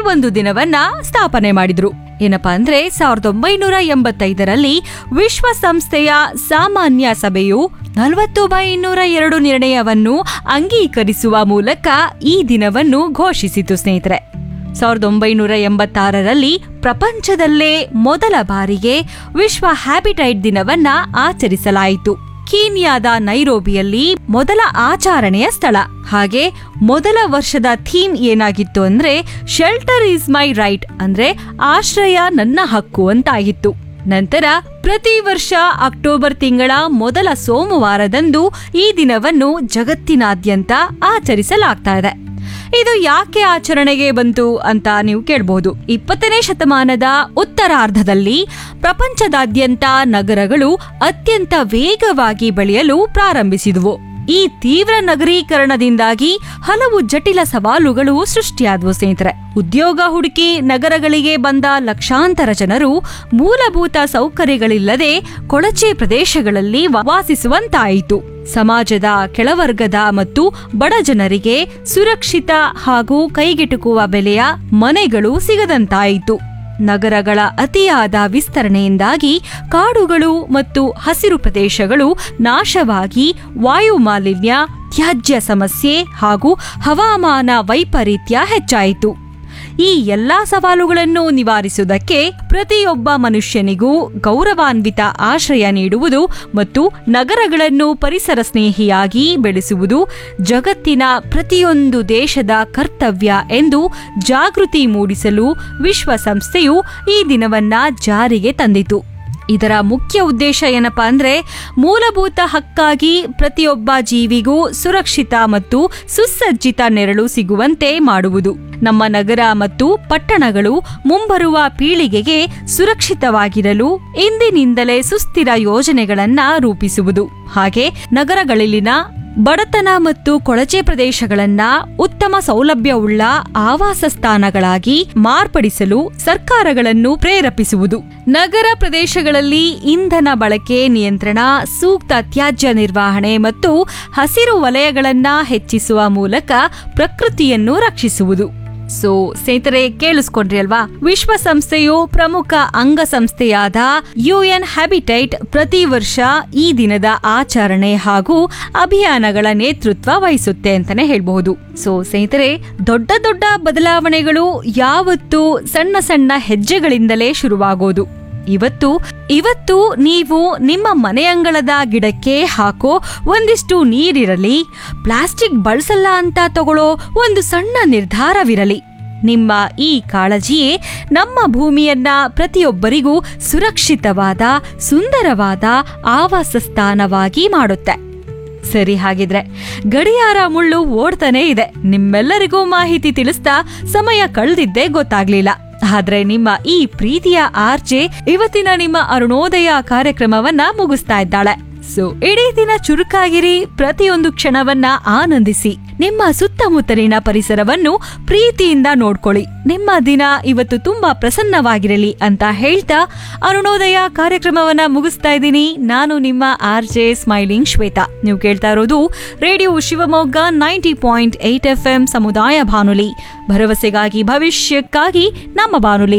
ಒಂದು ದಿನವನ್ನ ಸ್ಥಾಪನೆ ಮಾಡಿದ್ರು ಏನಪ್ಪಾ ಅಂದ್ರೆ ಸಾವಿರದ ಒಂಬೈನೂರ ಎಂಬತ್ತೈದರಲ್ಲಿ ವಿಶ್ವಸಂಸ್ಥೆಯ ಸಾಮಾನ್ಯ ಸಭೆಯು ನಲವತ್ತು ಬೈ ಇನ್ನೂರ ಎರಡು ನಿರ್ಣಯವನ್ನು ಅಂಗೀಕರಿಸುವ ಮೂಲಕ ಈ ದಿನವನ್ನು ಘೋಷಿಸಿತು ಸ್ನೇಹಿತರೆ ಸಾವಿರದ ಒಂಬೈನೂರ ಎಂಬತ್ತಾರರಲ್ಲಿ ಪ್ರಪಂಚದಲ್ಲೇ ಮೊದಲ ಬಾರಿಗೆ ವಿಶ್ವ ಹ್ಯಾಬಿಟೈಟ್ ದಿನವನ್ನ ಆಚರಿಸಲಾಯಿತು ಕೀನ್ಯಾದ ನೈರೋಬಿಯಲ್ಲಿ ಮೊದಲ ಆಚರಣೆಯ ಸ್ಥಳ ಹಾಗೆ ಮೊದಲ ವರ್ಷದ ಥೀಮ್ ಏನಾಗಿತ್ತು ಅಂದ್ರೆ ಶೆಲ್ಟರ್ ಈಸ್ ಮೈ ರೈಟ್ ಅಂದ್ರೆ ಆಶ್ರಯ ನನ್ನ ಹಕ್ಕು ಅಂತಾಗಿತ್ತು ನಂತರ ಪ್ರತಿ ವರ್ಷ ಅಕ್ಟೋಬರ್ ತಿಂಗಳ ಮೊದಲ ಸೋಮವಾರದಂದು ಈ ದಿನವನ್ನು ಜಗತ್ತಿನಾದ್ಯಂತ ಆಚರಿಸಲಾಗ್ತಾ ಇದೆ ಇದು ಯಾಕೆ ಆಚರಣೆಗೆ ಬಂತು ಅಂತ ನೀವು ಕೇಳಬಹುದು ಇಪ್ಪತ್ತನೇ ಶತಮಾನದ ಉತ್ತರಾರ್ಧದಲ್ಲಿ ಪ್ರಪಂಚದಾದ್ಯಂತ ನಗರಗಳು ಅತ್ಯಂತ ವೇಗವಾಗಿ ಬೆಳೆಯಲು ಪ್ರಾರಂಭಿಸಿದವು ಈ ತೀವ್ರ ನಗರೀಕರಣದಿಂದಾಗಿ ಹಲವು ಜಟಿಲ ಸವಾಲುಗಳು ಸೃಷ್ಟಿಯಾದವು ಸ್ನೇಹಿತರೆ ಉದ್ಯೋಗ ಹುಡುಕಿ ನಗರಗಳಿಗೆ ಬಂದ ಲಕ್ಷಾಂತರ ಜನರು ಮೂಲಭೂತ ಸೌಕರ್ಯಗಳಿಲ್ಲದೆ ಕೊಳಚೆ ಪ್ರದೇಶಗಳಲ್ಲಿ ವಾಸಿಸುವಂತಾಯಿತು ಸಮಾಜದ ಕೆಳವರ್ಗದ ಮತ್ತು ಬಡ ಜನರಿಗೆ ಸುರಕ್ಷಿತ ಹಾಗೂ ಕೈಗೆಟುಕುವ ಬೆಲೆಯ ಮನೆಗಳು ಸಿಗದಂತಾಯಿತು ನಗರಗಳ ಅತಿಯಾದ ವಿಸ್ತರಣೆಯಿಂದಾಗಿ ಕಾಡುಗಳು ಮತ್ತು ಹಸಿರು ಪ್ರದೇಶಗಳು ನಾಶವಾಗಿ ವಾಯು ಮಾಲಿನ್ಯ ತ್ಯಾಜ್ಯ ಸಮಸ್ಯೆ ಹಾಗೂ ಹವಾಮಾನ ವೈಪರೀತ್ಯ ಹೆಚ್ಚಾಯಿತು ಈ ಎಲ್ಲಾ ಸವಾಲುಗಳನ್ನು ನಿವಾರಿಸುವುದಕ್ಕೆ ಪ್ರತಿಯೊಬ್ಬ ಮನುಷ್ಯನಿಗೂ ಗೌರವಾನ್ವಿತ ಆಶ್ರಯ ನೀಡುವುದು ಮತ್ತು ನಗರಗಳನ್ನು ಪರಿಸರ ಸ್ನೇಹಿಯಾಗಿ ಬೆಳೆಸುವುದು ಜಗತ್ತಿನ ಪ್ರತಿಯೊಂದು ದೇಶದ ಕರ್ತವ್ಯ ಎಂದು ಜಾಗೃತಿ ಮೂಡಿಸಲು ವಿಶ್ವಸಂಸ್ಥೆಯು ಈ ದಿನವನ್ನ ಜಾರಿಗೆ ತಂದಿತು ಇದರ ಮುಖ್ಯ ಉದ್ದೇಶ ಏನಪ್ಪಾ ಅಂದ್ರೆ ಮೂಲಭೂತ ಹಕ್ಕಾಗಿ ಪ್ರತಿಯೊಬ್ಬ ಜೀವಿಗೂ ಸುರಕ್ಷಿತ ಮತ್ತು ಸುಸಜ್ಜಿತ ನೆರಳು ಸಿಗುವಂತೆ ಮಾಡುವುದು ನಮ್ಮ ನಗರ ಮತ್ತು ಪಟ್ಟಣಗಳು ಮುಂಬರುವ ಪೀಳಿಗೆಗೆ ಸುರಕ್ಷಿತವಾಗಿರಲು ಇಂದಿನಿಂದಲೇ ಸುಸ್ಥಿರ ಯೋಜನೆಗಳನ್ನ ರೂಪಿಸುವುದು ಹಾಗೆ ನಗರಗಳಲ್ಲಿನ ಬಡತನ ಮತ್ತು ಕೊಳಚೆ ಪ್ರದೇಶಗಳನ್ನ ಉತ್ತಮ ಸೌಲಭ್ಯವುಳ್ಳ ಆವಾಸ ಸ್ಥಾನಗಳಾಗಿ ಮಾರ್ಪಡಿಸಲು ಸರ್ಕಾರಗಳನ್ನು ಪ್ರೇರೇಪಿಸುವುದು ನಗರ ಪ್ರದೇಶಗಳಲ್ಲಿ ಇಂಧನ ಬಳಕೆ ನಿಯಂತ್ರಣ ಸೂಕ್ತ ತ್ಯಾಜ್ಯ ನಿರ್ವಹಣೆ ಮತ್ತು ಹಸಿರು ವಲಯಗಳನ್ನ ಹೆಚ್ಚಿಸುವ ಮೂಲಕ ಪ್ರಕೃತಿಯನ್ನು ರಕ್ಷಿಸುವುದು ಸೊ ಸ್ನೇಹಿತರೆ ಕೇಳಿಸ್ಕೊಂಡ್ರಿ ಅಲ್ವಾ ವಿಶ್ವಸಂಸ್ಥೆಯು ಪ್ರಮುಖ ಅಂಗಸಂಸ್ಥೆಯಾದ ಯುಎನ್ ಹ್ಯಾಬಿಟೈಟ್ ಪ್ರತಿ ವರ್ಷ ಈ ದಿನದ ಆಚರಣೆ ಹಾಗೂ ಅಭಿಯಾನಗಳ ನೇತೃತ್ವ ವಹಿಸುತ್ತೆ ಅಂತಾನೆ ಹೇಳ್ಬಹುದು ಸೊ ಸ್ನೇಹಿತರೆ ದೊಡ್ಡ ದೊಡ್ಡ ಬದಲಾವಣೆಗಳು ಯಾವತ್ತೂ ಸಣ್ಣ ಸಣ್ಣ ಹೆಜ್ಜೆಗಳಿಂದಲೇ ಶುರುವಾಗೋದು ಇವತ್ತು ಇವತ್ತು ನೀವು ನಿಮ್ಮ ಮನೆಯಂಗಳದ ಗಿಡಕ್ಕೆ ಹಾಕೋ ಒಂದಿಷ್ಟು ನೀರಿರಲಿ ಪ್ಲಾಸ್ಟಿಕ್ ಬಳಸಲ್ಲ ಅಂತ ತಗೊಳ್ಳೋ ಒಂದು ಸಣ್ಣ ನಿರ್ಧಾರವಿರಲಿ ನಿಮ್ಮ ಈ ಕಾಳಜಿಯೇ ನಮ್ಮ ಭೂಮಿಯನ್ನ ಪ್ರತಿಯೊಬ್ಬರಿಗೂ ಸುರಕ್ಷಿತವಾದ ಸುಂದರವಾದ ಆವಾಸ ಸ್ಥಾನವಾಗಿ ಮಾಡುತ್ತೆ ಸರಿ ಹಾಗಿದ್ರೆ ಗಡಿಯಾರ ಮುಳ್ಳು ಓಡ್ತಾನೆ ಇದೆ ನಿಮ್ಮೆಲ್ಲರಿಗೂ ಮಾಹಿತಿ ತಿಳಿಸ್ತಾ ಸಮಯ ಕಳೆದಿದ್ದೇ ಗೊತ್ತಾಗ್ಲಿಲ್ಲ ಆದ್ರೆ ನಿಮ್ಮ ಈ ಪ್ರೀತಿಯ ಆರ್ಜೆ ಇವತ್ತಿನ ನಿಮ್ಮ ಅರುಣೋದಯ ಕಾರ್ಯಕ್ರಮವನ್ನ ಮುಗಿಸ್ತಾ ಇದ್ದಾಳೆ ಸೊ ಇಡೀ ದಿನ ಚುರುಕಾಗಿರಿ ಪ್ರತಿಯೊಂದು ಕ್ಷಣವನ್ನ ಆನಂದಿಸಿ ನಿಮ್ಮ ಸುತ್ತಮುತ್ತಲಿನ ಪರಿಸರವನ್ನು ಪ್ರೀತಿಯಿಂದ ನೋಡ್ಕೊಳ್ಳಿ ನಿಮ್ಮ ದಿನ ಇವತ್ತು ತುಂಬಾ ಪ್ರಸನ್ನವಾಗಿರಲಿ ಅಂತ ಹೇಳ್ತಾ ಅರುಣೋದಯ ಕಾರ್ಯಕ್ರಮವನ್ನ ಮುಗಿಸ್ತಾ ಇದ್ದೀನಿ ನಾನು ನಿಮ್ಮ ಆರ್ ಜೆ ಸ್ಮೈಲಿಂಗ್ ಶ್ವೇತಾ ನೀವು ಕೇಳ್ತಾ ಇರೋದು radio Shivamogga ninety point eight F M ಸಮುದಾಯ ಬಾನುಲಿ ಭರವಸೆಗಾಗಿ ಭವಿಷ್ಯಕ್ಕಾಗಿ ನಮ್ಮ ಬಾನುಲಿ